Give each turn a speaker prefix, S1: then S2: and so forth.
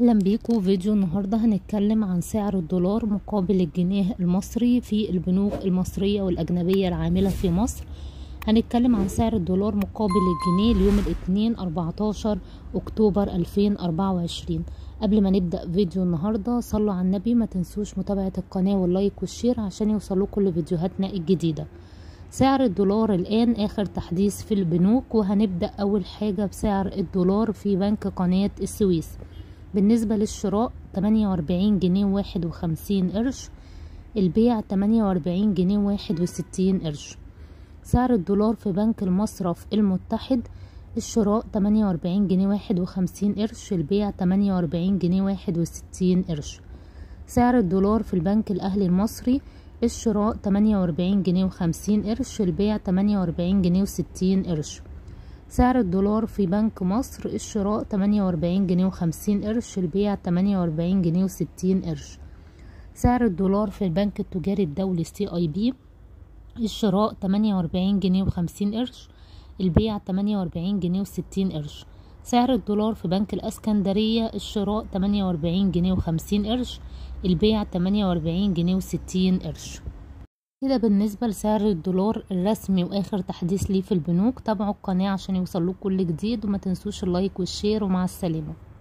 S1: اهلا بيكم فيديو النهارده هنتكلم عن سعر الدولار مقابل الجنيه المصري في البنوك المصريه والاجنبيه العامله في مصر هنتكلم عن سعر الدولار مقابل الجنيه ليوم الاثنين 14 اكتوبر 2024 قبل ما نبدا فيديو النهارده صلوا على النبي ما تنسوش متابعه القناه واللايك والشير عشان يوصلوا كل فيديوهاتنا الجديده سعر الدولار الآن آخر تحديث في البنوك وهنبدأ أول حاجة بسعر الدولار في بنك قناة السويس بالنسبة للشراء تمانية وأربعين جنيه واحد وخمسين قرش البيع تمانية وأربعين جنيه واحد وستين قرش سعر الدولار في بنك المصرف المتحد الشراء تمانية وأربعين جنيه واحد وخمسين قرش البيع تمانية وأربعين جنيه واحد وستين قرش سعر الدولار في البنك الأهلي المصري الشراء تمانية وأربعين جنيه وخمسين قرش البيع تمانية وأربعين جنيه وستين قرش سعر الدولار في بنك مصر الشراء تمانية وأربعين جنيه وخمسين قرش البيع تمانية وأربعين جنيه وستين قرش سعر الدولار في البنك التجاري الدولي سي اي بي الشراء تمانية وأربعين جنيه وخمسين قرش البيع تمانية وأربعين جنيه وستين قرش سعر الدولار في بنك الاسكندرية الشراء تمانية وأربعين جنيه وخمسين قرش البيع تمانية وأربعين جنيه وستين قرش كده بالنسبة لسعر الدولار الرسمي وآخر تحديث ليه في البنوك تابعوا القناة عشان يوصلوك كل جديد وما تنسوش اللايك والشير ومع السلامة